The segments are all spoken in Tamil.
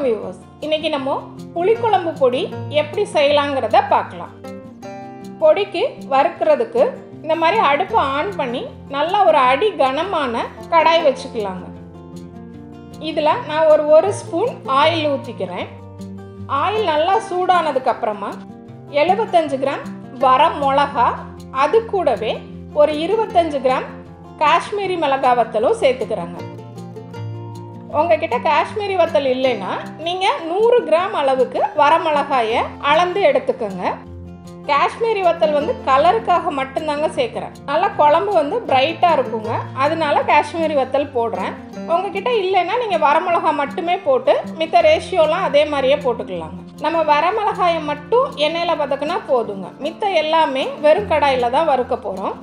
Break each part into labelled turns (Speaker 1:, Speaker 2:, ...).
Speaker 1: வியூவர்ஸ் இன்னைக்கு நம்ம புளிக்குழம்பு பொடி எப்படி செய்யலாங்கிறத பார்க்கலாம் பொடிக்கு வறுக்கிறதுக்கு இந்த மாதிரி அடுப்பை ஆன் பண்ணி நல்லா ஒரு அடி கனமான கடாய் வச்சுக்கலாங்க இதில் நான் ஒரு ஒரு ஸ்பூன் ஆயில் ஊற்றிக்கிறேன் ஆயில் நல்லா சூடானதுக்கு அப்புறமா எழுபத்தஞ்சு கிராம் வர மிளகா அது கூடவே ஒரு இருபத்தஞ்சு கிராம் காஷ்மீரி மிளகா வத்தலும் சேர்த்துக்கிறாங்க உங்ககிட்ட காஷ்மீரி வத்தல் இல்லைன்னா நீங்கள் நூறு கிராம் அளவுக்கு வரமிளகாயை அளந்து எடுத்துக்கோங்க காஷ்மீரி வத்தல் வந்து கலருக்காக மட்டும்தாங்க சேர்க்குறேன் நல்லா குழம்பு வந்து பிரைட்டாக இருக்குங்க அதனால காஷ்மீரி வத்தல் போடுறேன் உங்ககிட்ட இல்லைன்னா நீங்கள் வரமிளகா மட்டுமே போட்டு மித்த ரேஷியோலாம் அதே மாதிரியே போட்டுக்கலாங்க நம்ம வரமிளகாயை மட்டும் எண்ணெயில் வதக்குனா போதுங்க மித்த எல்லாமே வெறும் கடாயில் தான் வறுக்க போகிறோம்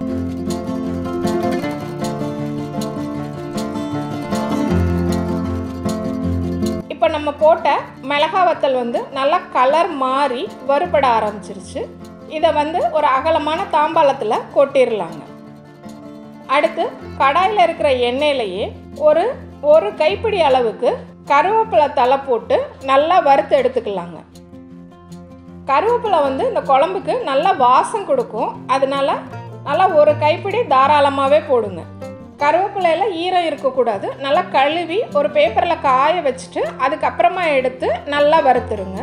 Speaker 1: இப்போ நம்ம போட்ட மிளகா வத்தல் வந்து நல்லா கலர் மாறி வறுபட ஆரம்பிச்சிருச்சு இதை வந்து ஒரு அகலமான தாம்பாளத்தில் கொட்டிடலாங்க அடுத்து கடாயில் இருக்கிற எண்ணெயிலேயே ஒரு ஒரு கைப்பிடி அளவுக்கு கருவேப்பிலை தலை போட்டு நல்லா வறுத்து எடுத்துக்கலாங்க கருவேப்பிலை வந்து இந்த குழம்புக்கு நல்லா வாசம் கொடுக்கும் அதனால நல்லா ஒரு கைப்பிடி தாராளமாகவே போடுங்க கருவேப்பிலையில் ஈரம் இருக்கக்கூடாது நல்லா கழுவி ஒரு பேப்பரில் காய வச்சுட்டு அதுக்கப்புறமா எடுத்து நல்லா வறுத்துருங்க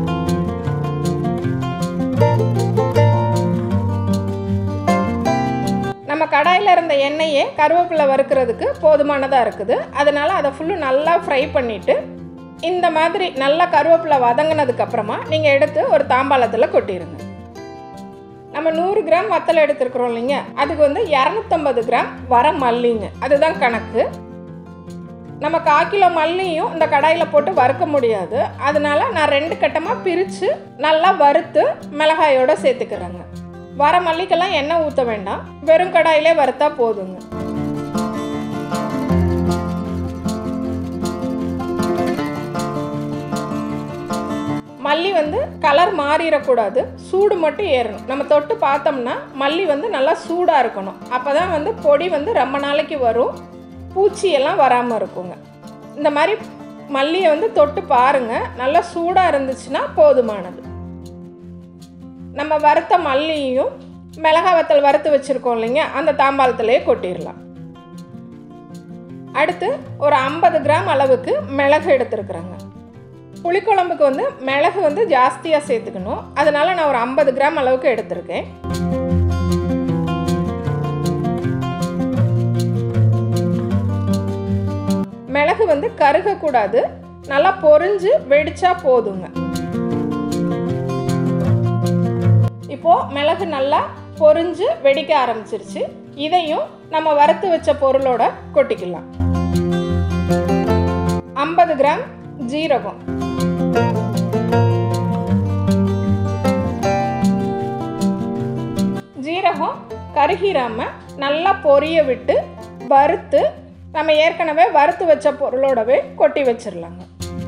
Speaker 1: நம்ம கடாயில் இருந்த எண்ணெயே கருவேப்பிலை வறுக்கிறதுக்கு போதுமானதாக இருக்குது அதனால் அதை ஃபுல்லும் நல்லா ஃப்ரை பண்ணிவிட்டு இந்த மாதிரி நல்லா கருவேப்பிலை வதங்கினதுக்கு அப்புறமா நீங்கள் எடுத்து ஒரு தாம்பாளத்தில் கொட்டிடுங்க நம்ம நூறு கிராம் வத்தல் எடுத்துருக்குறோம் இல்லைங்க அதுக்கு வந்து இரநூத்தம்பது கிராம் வர மல்லிங்க அதுதான் கணக்கு நம்ம கால் கிலோ மல்லியும் இந்த கடாயில் போட்டு வறுக்க முடியாது அதனால நான் ரெண்டு கட்டமாக பிரித்து நல்லா வறுத்து மிளகாயோட சேர்த்துக்கிறேங்க வர மல்லிக்கெல்லாம் எண்ணெய் ஊற்ற வேண்டாம் வெறும் கடாயிலே வறுத்தா போதுங்க மல்லி வந்து கலர் மாறிடக்கூடாது சூடு மட்டும் ஏறணும் நம்ம தொட்டு பார்த்தோம்னா மல்லி வந்து நல்லா சூடாக இருக்கணும் அப்போ தான் வந்து பொடி வந்து ரொம்ப நாளைக்கு வரும் பூச்சியெல்லாம் வராமல் இருக்குங்க இந்த மாதிரி மல்லியை வந்து தொட்டு பாருங்கள் நல்லா சூடாக இருந்துச்சுன்னா போதுமானது நம்ம வறுத்த மல்லியும் மிளகா வத்தல் வறுத்து வச்சுருக்கோம் இல்லைங்க அந்த தாம்பாளத்திலே கொட்டிடலாம் அடுத்து ஒரு ஐம்பது கிராம் அளவுக்கு மிளகு எடுத்துருக்குறேங்க புளிக்குழம்புக்கு வந்து மிளகு வந்து ஜாஸ்தியாக சேர்த்துக்கணும் அதனால நான் ஒரு ஐம்பது கிராம் அளவுக்கு எடுத்திருக்கேன் மிளகு வந்து கருகக்கூடாது நல்லா பொரிஞ்சு வெடிச்சா போதுங்க இப்போ மிளகு நல்லா பொரிஞ்சு வெடிக்க ஆரம்பிச்சிருச்சு இதையும் நம்ம வறுத்து வச்ச பொருளோட கொட்டிக்கலாம் ஐம்பது கிராம் ஜீரகம் ஜீரகம் கருகிராம நல்லா பொரிய விட்டு வறுத்து நம்ம ஏற்கனவே வறுத்து வச்ச பொருளோடவே கொட்டி வச்சிடலாங்க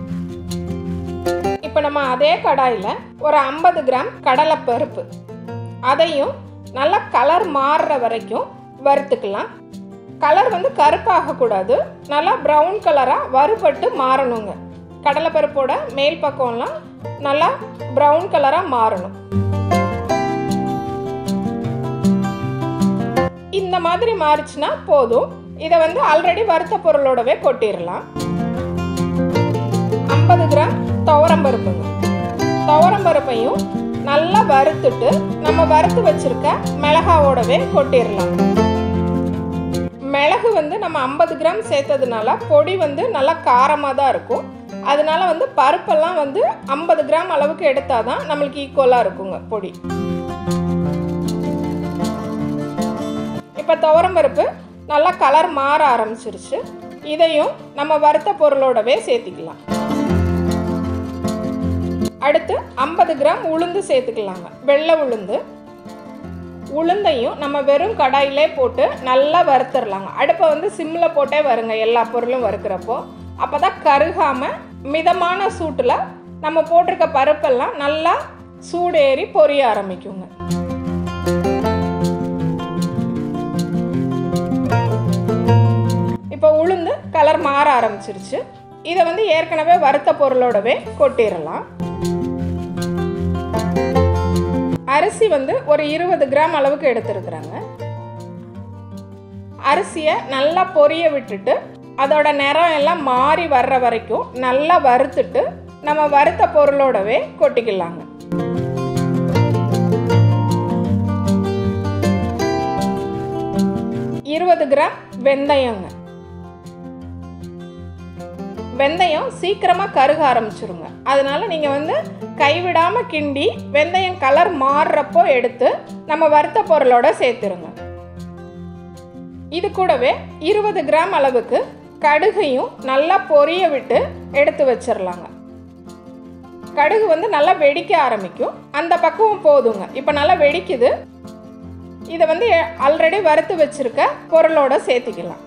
Speaker 1: இப்போ நம்ம அதே கடாயில் ஒரு ஐம்பது கிராம் கடலைப்பருப்பு அதையும் நல்லா கலர் மாறுற வரைக்கும் வறுத்துக்கலாம் கலர் வந்து கருப்பாகக்கூடாது நல்லா ப்ரௌன் கலராக வறுபட்டு மாறணுங்க கடலைப்பருப்போட மேல் பக்கம்லாம் நல்லா ப்ரௌன் கலராக மாறணும் இந்த மாதிரி மாறிச்சுன்னா போதும் இதை வந்து ஆல்ரெடி வறுத்த பொருளோடவே கொட்டிடலாம் ஐம்பது கிராம் துவரம்பருப்புங்க துவரம்பருப்பையும் நல்லா வறுத்துட்டு நம்ம வறுத்து வச்சிருக்க மிளகாவோடவே கொட்டிடலாம் மிளகு வந்து நம்ம ஐம்பது கிராம் சேர்த்ததுனால பொடி வந்து நல்லா காரமாக தான் இருக்கும் அதனால வந்து பருப்பெல்லாம் வந்து ஐம்பது கிராம் அளவுக்கு எடுத்தால் தான் நம்மளுக்கு ஈக்குவலாக இருக்குங்க பொடி இப்போ துவரம்பருப்பு நல்லா கலர் மாற ஆரம்பிச்சிருச்சு இதையும் நம்ம வறுத்த பொருளோடவே சேர்த்திக்கலாம் அடுத்து ஐம்பது கிராம் உளுந்து சேர்த்துக்கலாங்க வெள்ளை உளுந்து உளுந்தையும் நம்ம வெறும் கடாயிலே போட்டு நல்லா வறுத்துடலாங்க அடுப்பை வந்து சிம்மில் போட்டே வருங்க எல்லா பொருளும் வறுக்கிறப்போ அப்போ தான் கருகாமல் மிதமான சூட்டில் நம்ம போட்டிருக்க பருப்பெல்லாம் நல்லா சூடேறி பொரிய ஆரம்பிக்குங்க இப்போ உளுந்து கலர் மாற ஆரம்பிச்சிருச்சு இதை வந்து ஏற்கனவே வறுத்த பொருளோடவே கொட்டிடலாம் அரிசி வந்து ஒரு இருபது கிராம் அளவுக்கு எடுத்துருக்குறாங்க அரிசியை நல்லா பொரிய விட்டுட்டு அதோட நிறம் எல்லாம் மாறி வர்ற வரைக்கும் நல்லா வறுத்துட்டு நம்ம வறுத்த பொருளோடவே கொட்டிக்கலாங்க இருபது கிராம் வெந்தயங்க வெந்தயம் சீக்கிரமாக கருக ஆரம்பிச்சிருங்க அதனால நீங்கள் வந்து கைவிடாமல் கிண்டி வெந்தயம் கலர் மாறுறப்போ எடுத்து நம்ம வறுத்த பொருளோட சேர்த்துருங்க இது கூடவே இருபது கிராம் அளவுக்கு கடுகையும் நல்லா பொரிய விட்டு எடுத்து வச்சிடலாங்க கடுகு வந்து நல்லா வெடிக்க ஆரம்பிக்கும் அந்த பக்குவம் போதுங்க இப்போ நல்லா வெடிக்குது இதை வந்து ஆல்ரெடி வறுத்து வச்சிருக்க பொருளோட சேர்த்துக்கலாம்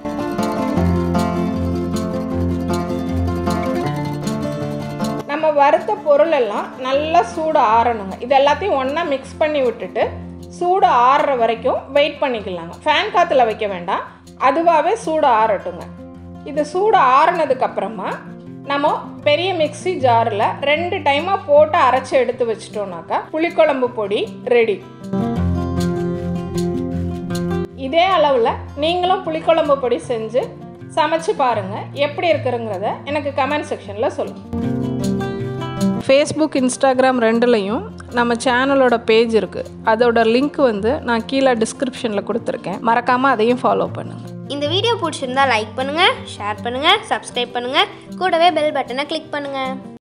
Speaker 1: நம்ம வறுத்த பொருள் எல்லாம் நல்லா சூடு ஆறணுங்க இது எல்லாத்தையும் ஒன்றா மிக்ஸ் பண்ணி விட்டுட்டு சூடு ஆறுற வரைக்கும் வெயிட் பண்ணிக்கலாங்க ஃபேன் காற்றுல வைக்க வேண்டாம் அதுவாகவே சூடு ஆறட்டுங்க இது சூடு ஆறுனதுக்கப்புறமா நம்ம பெரிய மிக்ஸி ஜாரில் ரெண்டு டைமாக போட்டு அரைச்சி எடுத்து வச்சிட்டோம்னாக்கா புளிக்குழம்பு பொடி ரெடி இதே அளவில் நீங்களும் புளிக்குழம்பு பொடி செஞ்சு சமைச்சு பாருங்கள் எப்படி இருக்குங்கிறத எனக்கு கமெண்ட் செக்ஷனில் சொல்லுங்கள் ஃபேஸ்புக் இன்ஸ்டாகிராம் ரெண்டுலேயும் நம்ம சேனலோட பேஜ் இருக்குது அதோட லிங்க் வந்து நான் கீழே டிஸ்கிரிப்ஷனில் கொடுத்துருக்கேன் மறக்காமல் அதையும் ஃபாலோ பண்ணுங்கள்
Speaker 2: இந்த வீடியோ பிடிச்சிருந்தா லைக் பண்ணுங்கள் ஷேர் பண்ணுங்கள் சப்ஸ்கிரைப் பண்ணுங்கள் கூடவே பெல் பட்டனை கிளிக் பண்ணுங்கள்